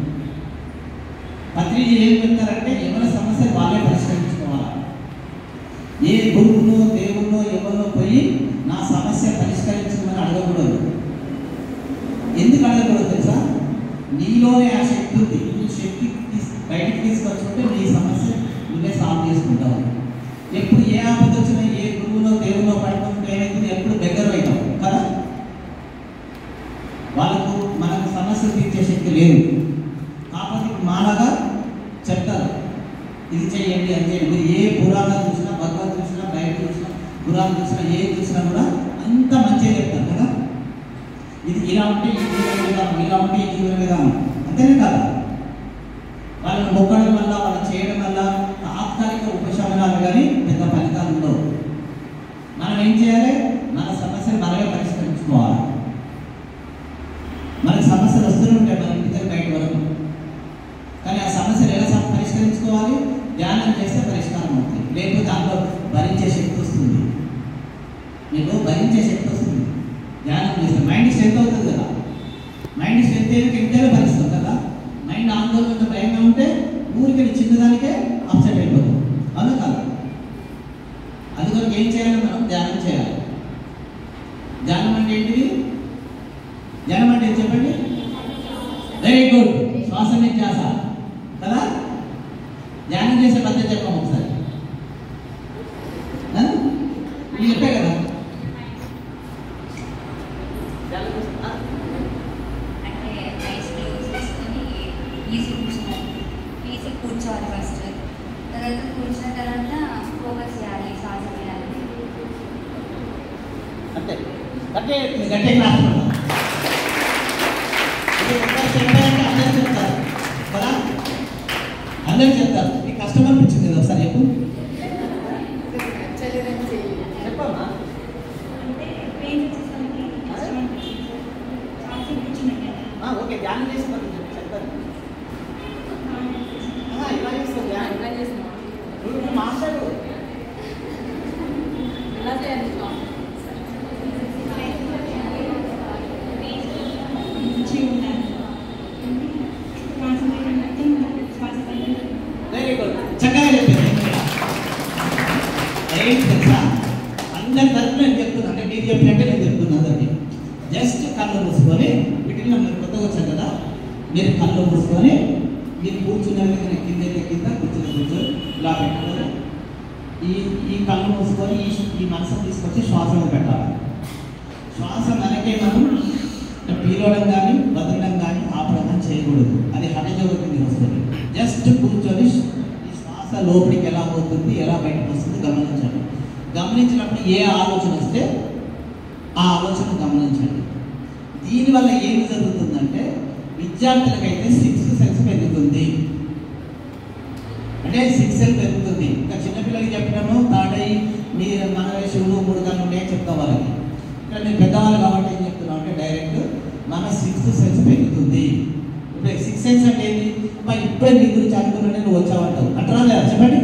పత్రిజీ ఏం చెప్తారంటే ఎవరి సమస్యలు వాళ్ళే పరిష్కరించుకోవాలి ఏ గురువునో దేవుణ్ణో ఎవరినో పోయి నా సమస్య పరిష్కరించమని అడగకూడదు ఎందుకు అడగకూడదు తెలుసా నీలోనే ఆ శక్తి ఉంది నువ్వు శక్తి తీస్- బయటికి తీసుకొచ్చుకుంటే నీ సమస్య నువ్వే సాల్వ్ చేసుకుంటావు ఎప్పుడు ఏ ఆపద వచ్చినా ఏ గురువునో దేవునో పడుకుంటే ఏమైతుంది ఎప్పుడు దగ్గర అవుతాం కదా వాళ్ళకు మనకు సమస్యలు తీర్చే శక్తి లేదు కాకపోతే ఇప్పుడు మానగా చెప్తారు ఇది చేయండి అది చేయండి మీరు ఏ పురాణం చూసినా భగవద్ చూసినా బైబిల్ చూసినా పురాణం చూసినా ఏ చూసినా కూడా అంత మంచిగా చెప్తారు కదా ఇది ఇలా ఉంటే ఈ జీవన విధానం ఇలా ఉంటే ఈ జీవన విధానం అంతేనే కదా వాళ్ళని మొక్కడం వల్ల వాళ్ళని చేయడం వల్ల తాత్కాలిక ఉపశమనాలు కానీ పెద్ద ఫలితాలు ఉండవు మనం ఏం చేయాలి మన సమస్యను మనమే పరిష్కరించుకోవాలి మనకి సమస్యలు వస్తూనే ఉంటాయి మన ఇంటి దగ్గర బయట వరకు కానీ ఆ సమస్యలు ఎలా సమ- పరిష్కరించుకోవాలి ధ్యానం చేస్తే పరిష్కారం అవుతుంది లేకపోతే దాంట్లో భరించే శక్తి వస్తుంది మీకు భరించే శక్తి వస్తుంది ధ్యానం చేస్తే మైండ్ స్ట్రెంత్ అవుతుంది కదా మైండ్ స్ట్రెంత్ అయితే ఎంతైనా భరిస్తాం కదా మైండ్ ఆందోళన భయంగా ఉంటే ఊరికి చిన్నదానికే అప్సెట్ అయిపోతుంది అవునా కదా అందుకని ఏం చేయాలి మనం ధ్యానం చేయాలి ధ్యానం అంటే ఏంటిది ధ్యానం అంటే ఏం చెప్పండి వెరీ గుడ్ శ్వాస మీద ధ్యాస కదా ధ్యానం చేసే పద్ధతి చెప్పాము ఒకసారి ఆ? నేను చెప్పే కదా అంటే ఐస్ క్యూబ్స్ వేసుకొని ఈజీ కూర్చున్నారు ఈజీ కూర్చోవాలి ఫస్ట్ తర్వాత కూర్చున్న తర్వాత ఫోకస్ చేయాలి శ్వాస మీద అంటే అంటే మీ గట్టే క్లాస్ పెడతాం. ఇది ఒకసారి చెప్పారంటే అందరూ చెప్తారు కదా అందరూ చెప్తారు నీకు కష్టం అనిపించింది కదా ఒకసారి చెప్పు చెప్పమ్మా అంటే పెయిన్ వచ్చేసరికి కష్టం అనిపిస్తుంది ఓకే ధ్యానం చేసి పని చెప్తాను ఆహా, ఇలా చేస్తావు ధ్యానం ఎలా చేస్తున్నావు నువ్వు మాస్టర్ ఎలా చేయాలి మంచిగా ఉండాలి శ్వాస పైన శ్వాస పైన వెరీ గుడ్ చక్కగా చెప్పింది ఏంటి తెలుసా అందరి తరఫున నేను చెప్తున్నా అంటే మీరు చెప్పినట్టే నేను చెప్తున్నాను అది జస్ట్ కళ్ళు మూసుకొని వీటిలో మీరు కొత్తగా వచ్చారు కదా మీరు కళ్ళు మూసుకొని మీరు కూర్చున్న విధంగా కింద అయితే కింద కూర్చుని కూర్చొని ఇలా పెట్టుకొని ఈ ఈ కళ్ళు మూసుకొని ఈ ఈ మనసును తీసుకొచ్చి శ్వాసను పెట్టాలి శ్వాస మనకే మనం పీలవడం కానీ వదలడం కానీ ఆపడం కానీ చేయకూడదు అది హఠయోగ కింద వస్తుంది జస్ట్ కూర్చొని ఈ శ్వాస లోపలికి ఎలా పోతుంది ఎలా బయటకు వస్తుంది గమనించండి గమనించినప్పుడు ఏ ఆలోచన వస్తే ఆ ఆలోచన గమనించండి దీనివల్ల ఏమి జరుగుతుందంటే విద్యార్థులకైతే సిక్స్త్ సెన్స్ పెరుగుతుంది అంటే సిక్స్ సెల్ పెరుగుతుంది ఇంకా చిన్నపిల్లలకి చెప్పినాము తాడై మీ మన శివుడు మూడు దాన్ని ఉంటాయని చెప్తాం వాళ్ళకి ఇక్కడ నేను పెద్దవాళ్ళు కాబట్టి ఏం చెప్తున్నాం అంటే డైరెక్ట్ మన సిక్స్త్ సెన్స్ పెరుగుతుంది ఇప్పుడు సిక్స్ సెన్స్ అంటే ఏంటి అమ్మా ఇప్పుడే నీ గురించి అనుకున్నానే నువ్వు వచ్చావంటావు అంటారా లేదా చెప్పండి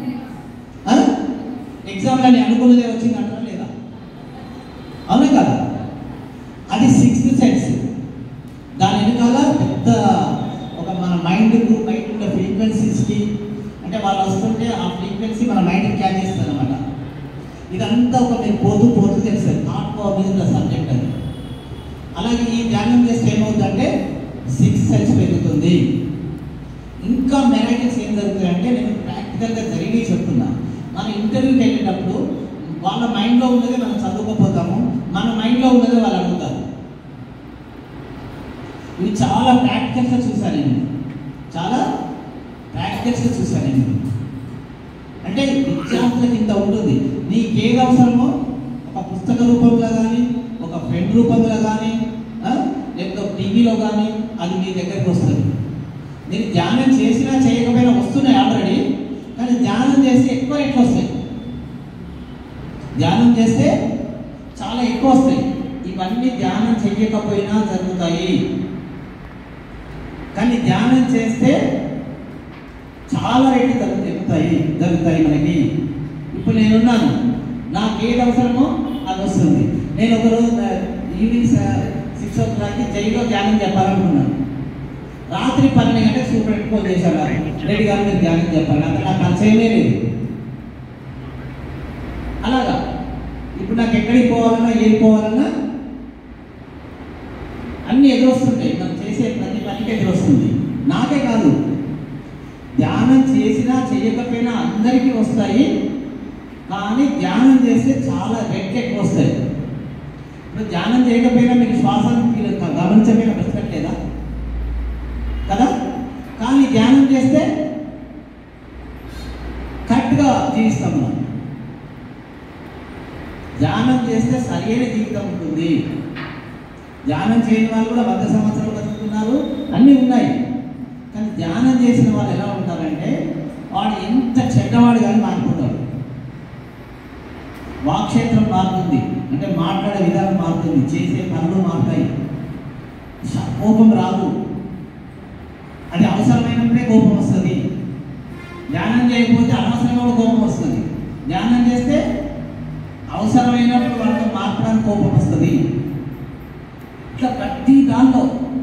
ఎగ్జామ్లో నేను అనుకున్నదే వచ్చింది అంటారా లేదా అవునా కదా అది సిక్స్త్ సెన్స్ దాని వెనకాల పెద్ద ఒక మన మైండ్కు మైండ్ ఉన్న ఫ్రీక్వెన్సీస్కి అంటే వాళ్ళు వస్తుంటే ఆ ఫ్రీక్వెన్సీ మన మైండ్కి క్యాచ్ చేస్తుంది అనమాట ఇదంతా ఒక మీరు పోతూ పోతూ తెలుస్తుంది థాట్ పవర్ మీద ఉన్న సబ్జెక్ట్ అది అలాగే ఈ ధ్యానం చేస్తే ఏమవుతుందంటే సిక్స్ సెన్స్ పెరుగుతుంది ఇంకా మెరాకిల్స్ ఏం జరుగుతాయంటే నేను ప్రాక్టికల్గా జరిగి చెప్తున్నా మన ఇంటర్వ్యూకి వెళ్ళేటప్పుడు వాళ్ళ మైండ్లో ఉన్నదే మనం చదువుకోపోతాము మన మైండ్లో ఉన్నదే వాళ్ళు అడుగుతారు ఇవి చాలా ప్రాక్టికల్స్గా చూశాను నేను చాలా ప్రాక్టికల్స్గా చూశాను నేను అంటే విద్యార్థులకు ఇంత ఉంటుంది నీకు ఏది అవసరమో ఒక పుస్తక రూపంలో కానీ ఒక ఫ్రెండ్ రూపంలో కానీ లేకపోతే టీవీలో కానీ అది మీ దగ్గరికి వస్తుంది మీరు ధ్యానం చేసినా చేయకపోయినా వస్తున్నాయి ఆల్రెడీ కానీ ధ్యానం చేస్తే ఎక్కువ రేట్లు వస్తాయి ధ్యానం చేస్తే చాలా ఎక్కువ వస్తాయి ఇవన్నీ ధ్యానం చేయకపోయినా జరుగుతాయి కానీ ధ్యానం చేస్తే చాలా రేట్లు జరుగుతాయి జరుగుతాయి మనకి ఇప్పుడు నేనున్నాను నాకు ఏది అవసరమో అది వస్తుంది నేను ఒకరోజు ఈవినింగ్ సిక్స్ ఓ క్లాక్కి జైలో ధ్యానం చెప్పాలనుకున్నాను రాత్రి పన్నెండు గంటలకు సూపర్ ఫోన్ చేశాను రెడ్డి గారు మీరు ధ్యానం చెప్పాలి అక్కడ నాకు పరిచయమే లేదు అలాగా ఇప్పుడు నాకు ఎక్కడికి పోవాలన్నా ఏం పోవాలన్నా అన్ని ఎదురొస్తుంటాయి మనం చేసే ప్రతి పనికి ఎదురొస్తుంది నాకే కాదు ధ్యానం చేసినా చేయకపోయినా అందరికీ వస్తాయి కానీ ధ్యానం చేస్తే చాలా రెట్లు ఎక్కువ వస్తాయి ఇప్పుడు ధ్యానం చేయకపోయినా మీకు శ్వాసను మీరు గమనించకపోయినా బ్రతకట్లేదా కదా కానీ ధ్యానం చేస్తే కరెక్ట్గా జీవిస్తాం మనం ధ్యానం చేస్తే సరైన జీవితం ఉంటుంది ధ్యానం చేయని వాళ్ళు కూడా వంద సంవత్సరాలు బతుకుతున్నారు అన్నీ ఉన్నాయి కానీ ధ్యానం చేసిన వాళ్ళు ఎలా ఉంటారంటే వాడు ఎంత చెడ్డవాడు కానీ మారిపోతాడు వాక్షేత్రం మారుతుంది అంటే మాట్లాడే విధానం మారుతుంది చేసే పనులు మారుతాయి శ- కోపం రాదు అది అవసరమైనప్పుడే కోపం వస్తుంది ధ్యానం చేయకపోతే అనవసరంగా కూడా కోపం వస్తుంది ధ్యానం చేస్తే అవసరమైనప్పుడు వాళ్ళతో మాట్లాడడానికి కోపం వస్తుంది ఇట్లా ప్రతి దానిలో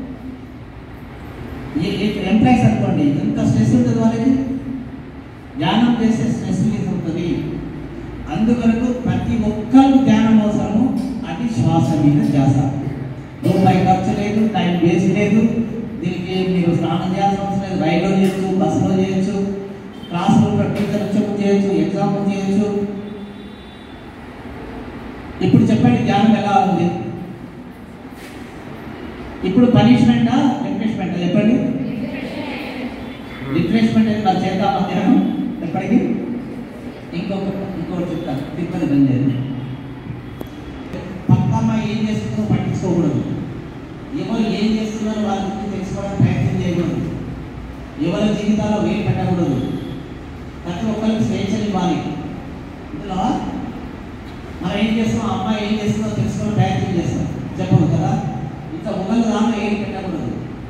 ఎంప్లాయీస్ అనుకోండి ఎంత స్ట్రెస్ ఉంటుంది వాళ్ళకి ధ్యానం చేస్తే స్ట్రెస్ రిలీజ్ ఉంటుంది అందుకొరకు ప్రతి ఒక్కరు ధ్యానం అవసరము అది శ్వాస మీద ధ్యాస రూపాయి ఖర్చు లేదు టైం వేస్ట్ లేదు దీనికి మీరు స్నానం చేయాల్సిన అవసరం లేదు రైల్లో చేయొచ్చు బస్సులో చేయొచ్చు క్లాస్ రూమ్లో టీచర్ వచ్చేప్పుడు చేయొచ్చు ఎగ్జామ్ చేయొచ్చు ఇప్పుడు చెప్పండి ధ్యానం ఎలా ఉంది ఇప్పుడు పనిష్మెంటా రిఫ్రెష్మెంటా చెప్పండి రిఫ్రెష్మెంట్ అయితే మరి చేద్దాం మధ్యాహ్నం ఎప్పటికి ఇంకొక ఇంకొకటి చెప్తాను తిరుపతి బంద్ చేయండి పక్కమ్మ ఏం చేస్తుందో పట్టించుకోకూడదు ఎవరు ఏం చేస్తున్నారో వాళ్ళ గురించి తెలుసుకోవడానికి ప్రయత్నం చేయకూడదు ఎవరి జీవితాల్లో వేలు పెట్టకూడదు ప్రతి ఒక్కరికి స్వేచ్ఛని ఇవ్వాలి ఇందులో మనం ఏం చేస్తాం ఆ అమ్మాయి ఏం చేస్తుందో తెలుసుకోవడం ప్రయత్నం చేస్తాం చెప్పము కదా ఇంకా ఒకళ్ళు దాంట్లో ఏం పెట్టకూడదు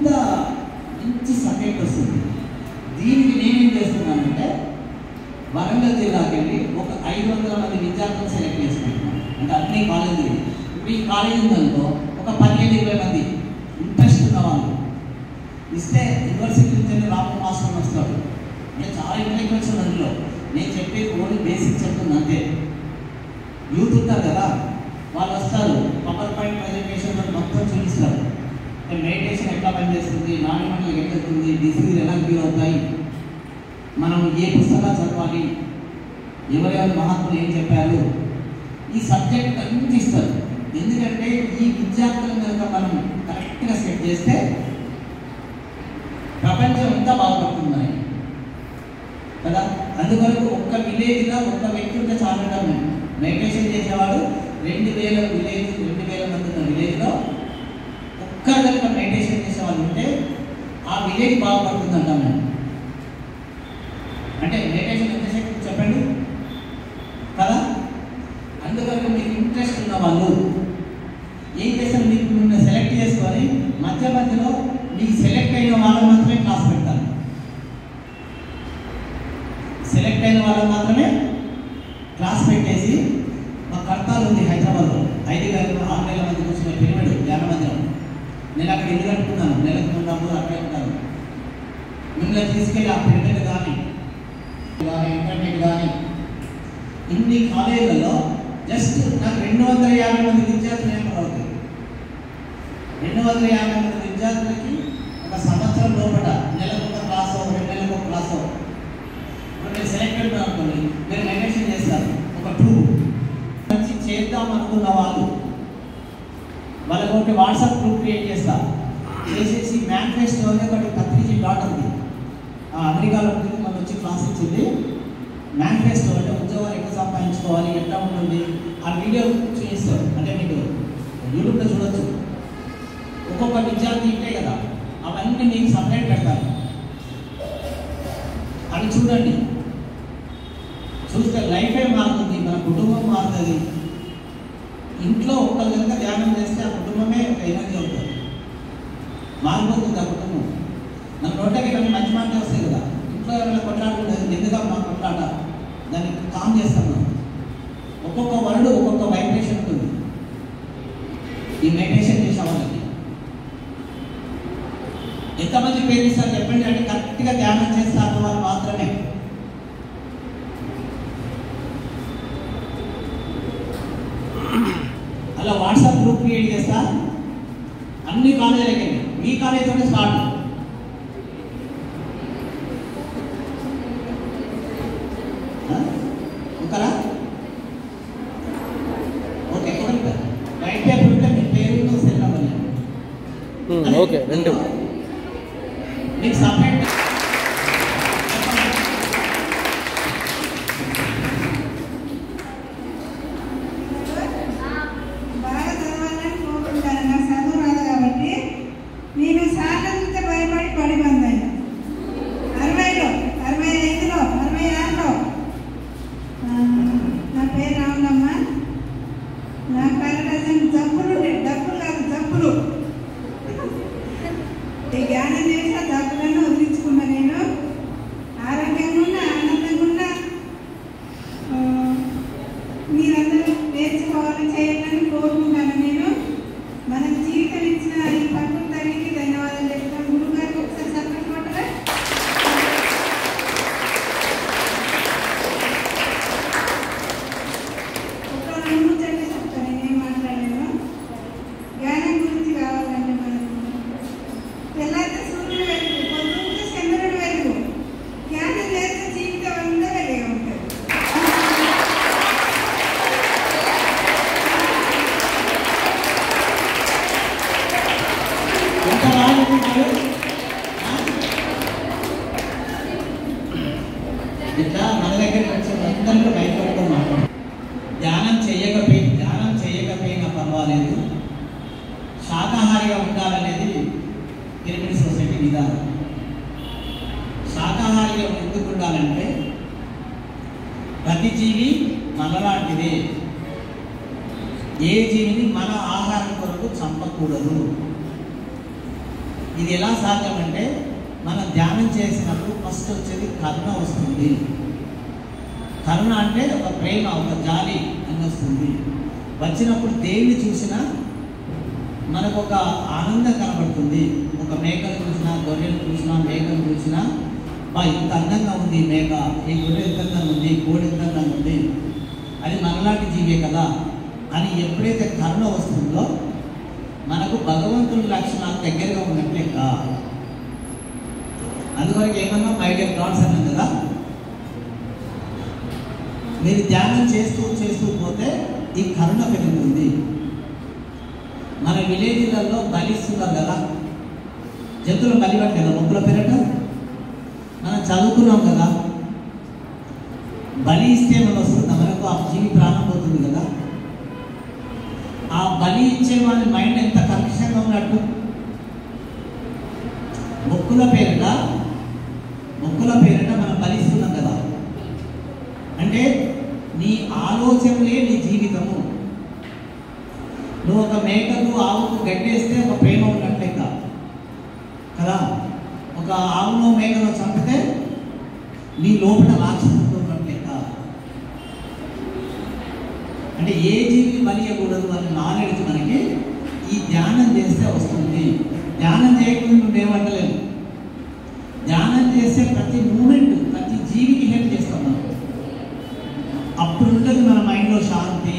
ఇంత మంచి సబ్జెక్ట్ వస్తుంది దీనికి నేనేం చేస్తున్నానంటే వరంగల్ జిల్లాకి వెళ్ళి ఒక ఐదు వందల మంది విద్యార్థులను సెలెక్ట్ చేసుకుంటున్నాను అంటే అన్ని కాలేజీలు ఇప్పుడు ఈ కాలేజీ ఉందనుకో ఒక పదిహేను ఇరవై మంది ఇంట్రెస్ట్ ఉన్న వాళ్ళు ఇస్తే యూనివర్సిటీ నుంచి రాము మాస్టర్ వస్తాడు నేను చాలా ఇంటెలిజెన్స్ ఉంది అందులో నేను చెప్పేది ఓన్లీ బేసిక్ చెప్తున్నా అంతే యూత్ ఉంటారు కదా వాళ్ళు వస్తారు పవర్ పాయింట్ ప్రజెంటేషన్ మొత్తం చూపిస్తారు మెడిటేషన్ ఎట్లా పనిచేస్తుంది నాడి మండలం ఎట్లా వెళ్తుంది డిసీజులు ఎలా క్యూర్ అవుతాయి మనం ఏ పుస్తకాలు చదవాలి ఎవరెవరు మహాత్ములు ఏం చెప్పారు ఈ సబ్జెక్ట్ అన్ని ఇస్తారు ఎందుకంటే ఈ విద్యార్థులను కనుక మనం కరెక్ట్గా సెట్ చేస్తే ప్రపంచం అంతా బాగుపడుతుంది కదా అందుకొరకు ఒక్క విలేజ్లో ఒక్క వ్యక్తి ఉంటే చాలంటాం మేము మెడిటేషన్ చేసేవాడు రెండు వేల విలేజ్ రెండు వేల మంది ఉన్న విలేజ్లో ఒక్కరు కనుక మెడిటేషన్ చేసేవాళ్ళు ఉంటే ఆ విలేజ్ బాగుపడుతుంది అంటాం మేము అంటే మెడిటేషన్ ఎంతసేపు చెప్పండి కదా అందుకని మీకు ఇంట్రెస్ట్ ఉన్న వాళ్ళు ఏం చేస్తారు మీకు మిమ్మల్ని సెలెక్ట్ చేసుకొని మధ్య మధ్యలో మీకు సెలెక్ట్ అయిన వాళ్ళు మాత్రమే క్లాస్ పెడతారు సెలెక్ట్ అయిన వాళ్ళు మాత్రమే క్లాస్ పెట్టేసి మా కర్తాలు ఉంది హైదరాబాద్లో ఐదు వేల ఆరు వేల మంది కూర్చున్న పిరమిడ్ ధ్యాన మందిరం నేను అక్కడ ఇల్లు కట్టుకున్నాను నెలకు ఉన్నప్పుడు అక్కడే ఉంటాను మిమ్మల్ని తీసుకెళ్ళి ఆ పిరమిడ్ కానీ కానీ ఇంటర్నెట్ కానీ ఇన్ని కాలేజీలలో జస్ట్ నాకు రెండు వందల యాభై మంది విద్యార్థులు ఏమవుతాయి రెండు వందల యాభై మంది విద్యార్థులకి ఒక సంవత్సరం లోపల నెలకు ఒక క్లాస్ రెండు నెలలకు ఒక క్లాస్ ఇప్పుడు మీరు సెలెక్టెడ్ అనుకోండి మీరు మెడిటేషన్ చేస్తారు ఒక టూ మంచి చేద్దాం అనుకున్న వాళ్ళు వాళ్ళకి ఒకటి వాట్సాప్ గ్రూప్ క్రియేట్ చేస్తా చేసేసి మేనిఫెస్టో అని ఒకటి కత్తిరించి డాట్ ఉంది ఆ అమెరికాలో ఉంటుంది మనం వచ్చి క్లాస్ ఇచ్చింది మేనిఫెస్టో అంటే ఉద్యోగాలు ఎట్లా సంపాదించుకోవాలి ఎట్లా ఉంటుంది ఆ వీడియో చూపిస్తారు అంటే మీకు యూట్యూబ్లో చూడొచ్చు ఒక్కొక్క విద్యార్థి ఉంటాయి కదా అవన్నీ మీకు సపరేట్ పెడతారు అవి చూడండి చూస్తే లైఫే మారుతుంది మన కుటుంబం మారుతుంది ఇంట్లో ఒక్కరు కనుక ధ్యానం చేస్తే ఆ కుటుంబమే ఒక ఎనర్జీ అవుతుంది మారిపోతుంది ఆ కుటుంబం మన నోటకి కొన్ని మంచి మాటలు వస్తాయి కదా ఇంట్లో ఎవరైనా కొట్లాడుకుంటుంది ఎందుకు మా కొట్లాట దాన్ని కామ్ చేస్తాం మనం ఒక్కొక్క వరడు ఒక్కొక్క వైబ్రేషన్ ఉంటుంది ఈ మెడిటేషన్ చేసే వాళ్ళకి ఎంతమంది పేరు ఇస్తారు చెప్పండి అంటే కరెక్ట్గా ధ్యానం చేస్తారు వాళ్ళు మాత్రమే అలా వాట్సాప్ గ్రూప్ క్రియేట్ చేస్తా అన్ని కాలేజీలకి మీ కాలేజీతోనే స్టార్ట్ ఆ? ఒకరా ఓకే ఒకరి రైట్ పేపర్ ఉంటే మీ పేరు సెల్ నెంబర్ ఉమ్, ఓకే రెండు మీకు సపరేట్ బాగా చదవాలని కోరుకుంటాను నాకు చదువు రాదు కాబట్టి నేను సార్లతో భయపడి పడి బందాను అరవైలో అరవై ఐదులో అరవై ఆరులో ఆ, నా పేరు రావులమ్మ నా కలరజన్ జబ్బులు ఉండే డబ్బులు కాదు జబ్బులు ఈ జ్ఞానం చేసిన జబ్బులను వదిలించుకున్నా నేను ఆరోగ్యంగా ఉన్నా ఆనందంగా ఉన్నా ఆ, మీరందరూ నేర్చుకోవాలని చేయాలని కోరుకుంటాను నేను మనకు జీవితం ఇచ్చిన ఈ ప్రకృతానికి ధన్యవాదాలు చెప్తాను గురువు గారికి ఒకసారి సపోర్ట్ కొట్టరా ఒక రెండు ముచ్చట్లు చెప్తాను నేనేం మాట్లాడలేను జ్ఞానం గురించి కావాలంటే మనకు తెల్లారితే సూర్యుడు వెలుగు పొద్దుంటే చంద్రుడు వెలుగు జ్ఞానం చేస్తే జీవితం అంతా వెలుగు ఉంటుంది ఎంత బాగుంటున్నారు ఇట్లా మన దగ్గర వచ్చిన అందరికీ భయపడటం మాట్లాడు ధ్యానం చేయకపోయి ధ్యానం చేయకపోయినా పర్వాలేదు శాకాహారిగా ఉండాలనేది పిరమిడ్ సొసైటీ విధానం శాకాహారిగా ఎందుకు ఉండాలంటే ప్రతి జీవి మనలాంటిదే ఏ జీవిని మన ఆహారం కొరకు చంపకూడదు ఇది ఎలా సాధ్యం అంటే మనం ధ్యానం చేసినప్పుడు ఫస్ట్ వచ్చేది కరుణ వస్తుంది కరుణ అంటే ఒక ప్రేమ ఒక జాలి అని వస్తుంది వచ్చినప్పుడు దేన్ని చూసినా మనకు ఒక ఆనందం కనబడుతుంది ఒక మేకను చూసినా గొర్రెలు చూసినా మేకను చూసినా బా ఇంత అందంగా ఉంది ఈ మేక ఈ గొర్రె ఎంత అందంగా ఉంది ఈ కోడి ఎంత అందంగా ఉంది అది మనలాంటి జీవే కదా అని ఎప్పుడైతే కరుణ వస్తుందో మనకు భగవంతుని లక్షణాలు దగ్గరగా ఉన్నట్టు లెక్క అందువరకు ఏమన్నా మై డియర్ గాడ్స్ అన్నాం కదా మీరు ధ్యానం చేస్తూ చేస్తూ పోతే ఈ కరుణ పెరుగుతుంది మన విలేజ్లలో బలిస్తున్నారు కదా జంతువులు బలిపట్టు కదా మొక్కల పెరట మనం చదువుకున్నాం కదా బలి ఇస్తే మనం వస్తుందా మనకు ఆ జీవి ప్రాణం పోతుంది కదా ఆ బలి ఇచ్చే వాడి మైండ్ ఎంత కర్కశంగా ఉన్నట్టు మొక్కుల పేరిట మొక్కుల పేరిట మనం బలిస్తున్నాం కదా అంటే నీ ఆలోచనలే నీ జీవితము నువ్వు ఒక మేకకు ఆవుకు గడ్డేస్తే ఒక ప్రేమ ఉన్నట్లే కాదు కదా ఒక ఆవును మేకను చంపితే నీ లోపల రాక్షసత్వం ఉన్నట్లే కాదు అంటే ఏ జీవి బలియకూడదు అని నాలెడ్జ్ మనకి ఈ ధ్యానం చేస్తే వస్తుంది ధ్యానం చేయకుండా నువ్వేమంటలేవు ధ్యానం చేసే ప్రతి మూమెంట్ ప్రతి జీవికి హెల్ప్ చేస్తాం మనం అప్పుడు ఉంటుంది మన మైండ్లో శాంతి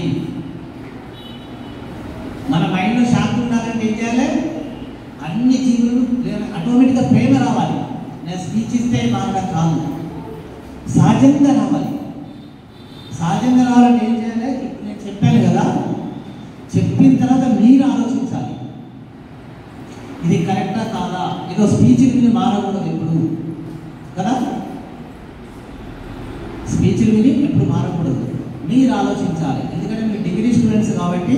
మన మైండ్లో శాంతి ఉండాలంటే ఏం చేయాలి అన్ని జీవులు ఆటోమేటిక్గా ప్రేమ రావాలి నేను స్పీచ్ ఇస్తే మారడం కాదు సహజంగా రావాలి సహజంగా రావాలంటే ఏం చేయాలి ఇప్పుడు నేను చెప్పాను కదా చెప్పిన తర్వాత మీరు ఆలోచించాలి ఇది కరెక్టా కాదా ఏదో స్పీచ్ విని మారకూడదు ఎప్పుడు కదా స్పీచ్లు విని ఎప్పుడు మారకూడదు మీరు ఆలోచించాలి ఎందుకంటే మీరు డిగ్రీ స్టూడెంట్స్ కాబట్టి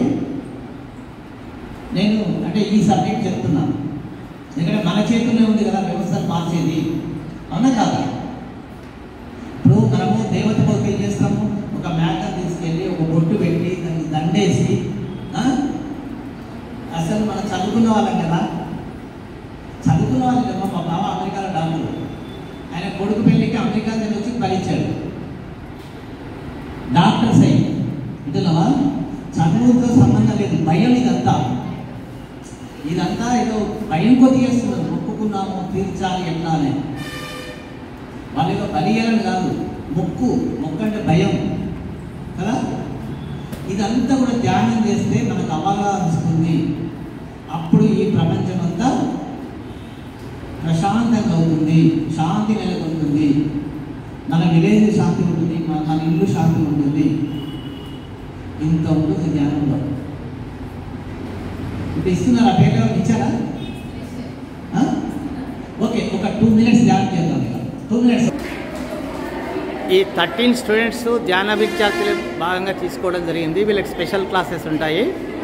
నేను అంటే ఈ సబ్జెక్ట్ చెప్తున్నాను ఎందుకంటే మన చేతుల్లో ఉంది కదా వ్యవస్థను మార్చేది అవునా కాదా ఇప్పుడు మనము దేవత భక్తి ఏం చేస్తాము ఒక మేకను తీసుకెళ్ళి ఒక బొట్టు పెట్టి దానికి దండేసి ఆ? అసలు మనం చదువుకున్న వాళ్ళం కదా చదువుకున్న వాళ్ళు కదా మా బావ అమెరికాలో డాక్టర్ ఆయన కొడుకు పెళ్ళికి అమెరికా నుంచి వచ్చి భరించాడు డాక్టర్స్ అయ్యి ఇంటున్నావా చదువుతో సంబంధం లేదు భయం ఇదంతా ఇదంతా ఏదో భయం కొద్ది చేస్తున్నారు మొక్కుకున్నాము తీర్చాలి ఎట్లా అని వాళ్ళు ఏదో బలియాలని కాదు మొక్కు మొక్కు అంటే భయం కదా ఇదంతా కూడా ధ్యానం చేస్తే మనకు అవగాహన వస్తుంది అప్పుడు ఈ ప్రపంచం అంతా ప్రశాంతంగా అవుతుంది శాంతి నెలకొంటుంది మన విలేజ్ శాంతి ఉంటుంది మన మన ఇల్లు శాంతి ఉంటుంది ఇంత ఉంటుంది ధ్యానంలో ఇప్పుడు ఇస్తున్నారా పేరు ఎవరు ఇచ్చారా ఆ? ఓకే ఒక టూ మినిట్స్ ధ్యానం చేద్దాం ఇక టూ మినిట్స్ ఈ థర్టీన్ స్టూడెంట్స్ ధ్యాన విద్యార్థులు భాగంగా తీసుకోవడం జరిగింది వీళ్ళకి స్పెషల్ క్లాసెస్ ఉంటాయి